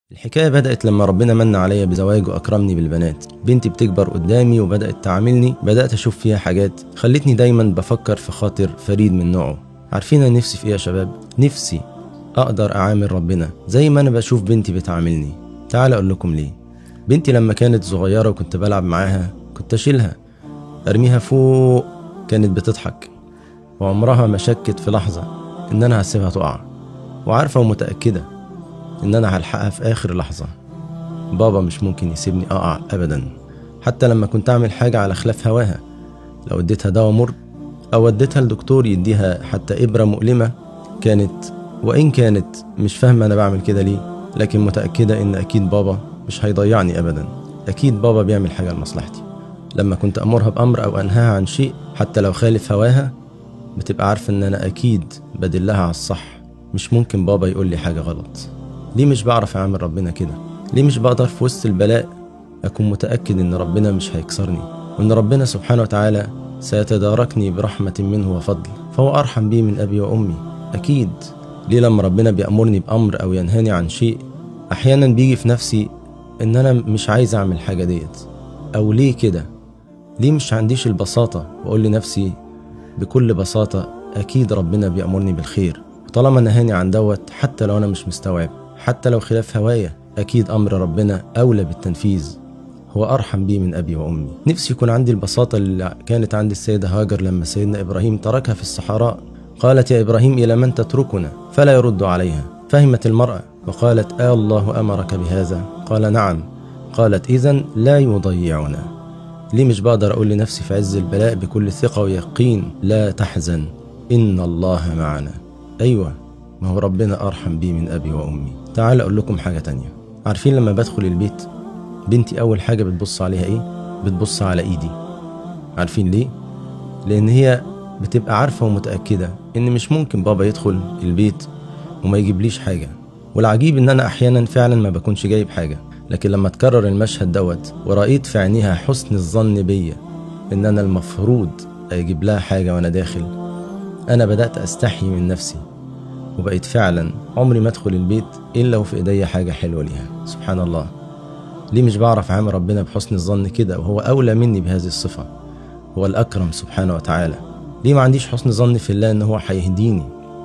الحكاية بدأت لما ربنا من عليا بزواج وأكرمني بالبنات بنتي بتكبر قدامي وبدأت تعاملني بدأت أشوف فيها حاجات خلتني دايما بفكر في خاطر فريد من نوعه عارفين أنا نفسي في إيه يا شباب؟ نفسي أقدر أعامل ربنا زي ما أنا بشوف بنتي بتعاملني تعال أقول لكم ليه بنتي لما كانت صغيرة وكنت بلعب معاها كنت أشيلها أرميها فوق كانت بتضحك وعمرها ما شكت في لحظة إن أنا هسيبها تقع وعارفة ومتأكدة إن أنا هلحقها في آخر لحظة بابا مش ممكن يسيبني أقع أبدا حتى لما كنت أعمل حاجة على خلاف هواها لو اديتها دواء مر أو اديتها لدكتور يديها حتى إبرة مؤلمة كانت وإن كانت مش فاهمة أنا بعمل كده ليه لكن متأكدة إن أكيد بابا مش هيضيعني أبدا أكيد بابا بيعمل حاجة لمصلحتي لما كنت أمرها بأمر أو أنهاها عن شيء حتى لو خالف هواها بتبقى عارفة إن أنا أكيد بدلها على الصح مش ممكن بابا يقول لي حاجة غلط ليه مش بعرف أعمل ربنا كده ليه مش بقدر في وسط البلاء أكون متأكد إن ربنا مش هيكسرني وإن ربنا سبحانه وتعالى سيتداركني برحمة منه وفضل فهو أرحم بي من أبي وأمي أكيد ليه لما ربنا بيأمرني بأمر أو ينهاني عن شيء أحيانا بيجي في نفسي إن أنا مش عايز أعمل حاجة ديت أو ليه كده ليه مش عنديش البساطة وأقول لنفسي بكل بساطة أكيد ربنا بيأمرني بالخير وطالما نهاني عن دوت حتى لو أنا مش مستوعب حتى لو خلاف هوايا أكيد أمر ربنا أولى بالتنفيذ هو أرحم بي من أبي وأمي نفسي يكون عندي البساطة اللي كانت عند السيدة هاجر لما سيدنا إبراهيم تركها في الصحراء قالت يا إبراهيم إلى من تتركنا فلا يرد عليها فهمت المرأة وقالت آه الله أمرك بهذا قال نعم قالت إذا لا يضيعنا ليه مش بقدر أقول لنفسي في عز البلاء بكل ثقة ويقين لا تحزن إن الله معنا أيوة ما هو ربنا أرحم بي من أبي وأمي تعال أقول لكم حاجة تانية عارفين لما بدخل البيت بنتي أول حاجة بتبص عليها إيه؟ بتبص على إيدي عارفين ليه؟ لأن هي بتبقى عارفة ومتأكدة إن مش ممكن بابا يدخل البيت وما يجيبليش حاجة والعجيب إن أنا أحيانا فعلا ما بكونش جايب حاجة لكن لما تكرر المشهد دوت ورأيت في عينيها حسن الظن بيا إن أنا المفروض أجيب لها حاجة وأنا داخل أنا بدأت أستحي من نفسي وبقيت فعلا عمري ما أدخل البيت إلا وفي إيديا حاجة حلوة ليها سبحان الله ليه مش بعرف أعامل ربنا بحسن الظن كده وهو أولى مني بهذه الصفة هو الأكرم سبحانه وتعالى ليه ما عنديش حسن ظن في الله إن هو هيهديني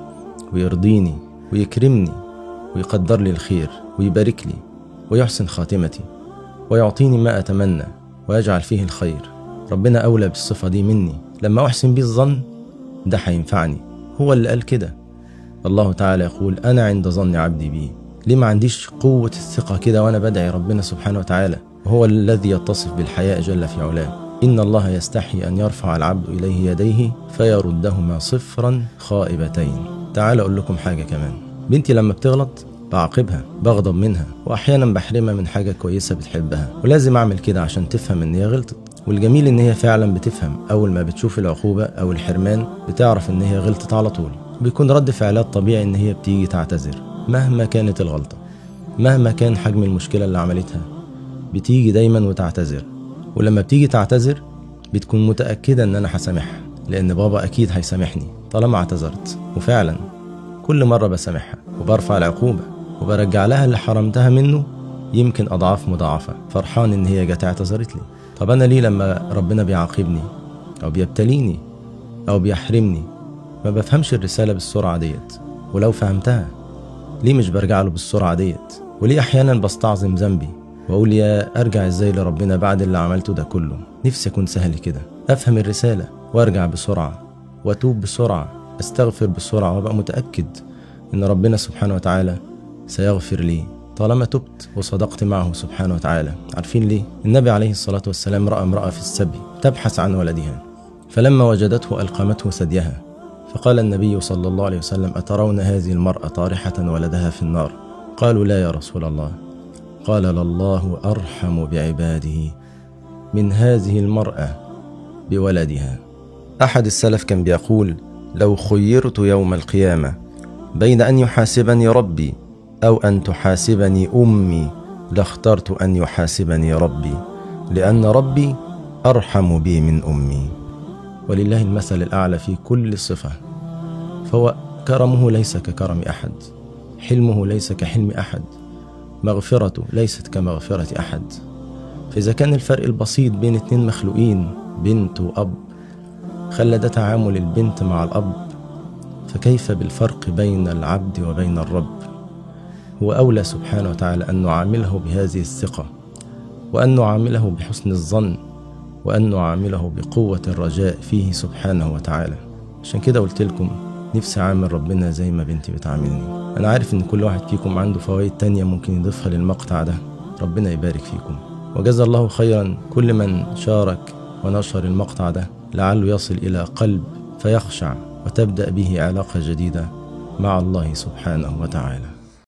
ويرضيني ويكرمني ويقدر لي الخير ويبارك لي ويحسن خاتمتي ويعطيني ما أتمنى ويجعل فيه الخير ربنا أولى بالصفة دي مني لما أحسن بيه الظن ده هينفعني هو اللي قال كده الله تعالى يقول أنا عند ظن عبدي بي ليه ما عنديش قوة الثقة كده وأنا بدعي ربنا سبحانه وتعالى وهو الذي يتصف بالحياء جل في علاه إن الله يستحي أن يرفع العبد إليه يديه فيردهما صفرا خائبتين تعال أقول لكم حاجة كمان بنتي لما بتغلط بعاقبها بغضب منها وأحيانا بحرمها من حاجة كويسة بتحبها ولازم أعمل كده عشان تفهم إن هي غلطت والجميل إن هي فعلا بتفهم أول ما بتشوف العقوبة أو الحرمان بتعرف إن هي غلطت على طول بيكون رد فعلها الطبيعي إن هي بتيجي تعتذر مهما كانت الغلطة مهما كان حجم المشكلة اللي عملتها بتيجي دايما وتعتذر ولما بتيجي تعتذر بتكون متأكدة إن أنا هسامحها لأن بابا أكيد هيسامحني طالما اعتذرت وفعلا كل مرة بسامحها وبرفع العقوبة وبرجع لها اللي حرمتها منه يمكن أضعاف مضاعفة فرحان إن هي جت اعتذرت لي طب أنا ليه لما ربنا بيعاقبني أو بيبتليني أو بيحرمني ما بفهمش الرسالة بالسرعة ديت ولو فهمتها ليه مش برجع له بالسرعة ديت وليه أحيانا بستعظم ذنبي وأقول يا أرجع إزاي لربنا بعد اللي عملته ده كله نفسي أكون سهل كده أفهم الرسالة وأرجع بسرعة وأتوب بسرعة أستغفر بسرعة وأبقى متأكد إن ربنا سبحانه وتعالى سيغفر لي طالما تبت وصدقت معه سبحانه وتعالى عارفين ليه؟ النبي عليه الصلاة والسلام رأى امرأة في السبي تبحث عن ولدها فلما وجدته ألقمته ثديها فقال النبي صلى الله عليه وسلم أترون هذه المرأة طارحة ولدها في النار قالوا لا يا رسول الله قال لله أرحم بعباده من هذه المرأة بولدها أحد السلف كان بيقول لو خيرت يوم القيامة بين أن يحاسبني ربي أو أن تحاسبني أمي لاخترت أن يحاسبني ربي لأن ربي أرحم بي من أمي ولله المثل الأعلى في كل صفة فهو كرمه ليس ككرم أحد حلمه ليس كحلم أحد مغفرته ليست كمغفرة أحد فإذا كان الفرق البسيط بين اتنين مخلوقين بنت وأب خلى ده تعامل البنت مع الأب فكيف بالفرق بين العبد وبين الرب هو أولى سبحانه وتعالى أن نعامله بهذه الثقة وأن نعامله بحسن الظن وأن نعامله بقوة الرجاء فيه سبحانه وتعالى عشان كده قلت لكم نفسي أعامل ربنا زي ما بنتي بتعاملني أنا عارف إن كل واحد فيكم عنده فوائد تانية ممكن يضيفها للمقطع ده ربنا يبارك فيكم وجزا الله خيرا كل من شارك ونشر المقطع ده لعله يصل إلى قلب فيخشع وتبدأ به علاقة جديدة مع الله سبحانه وتعالى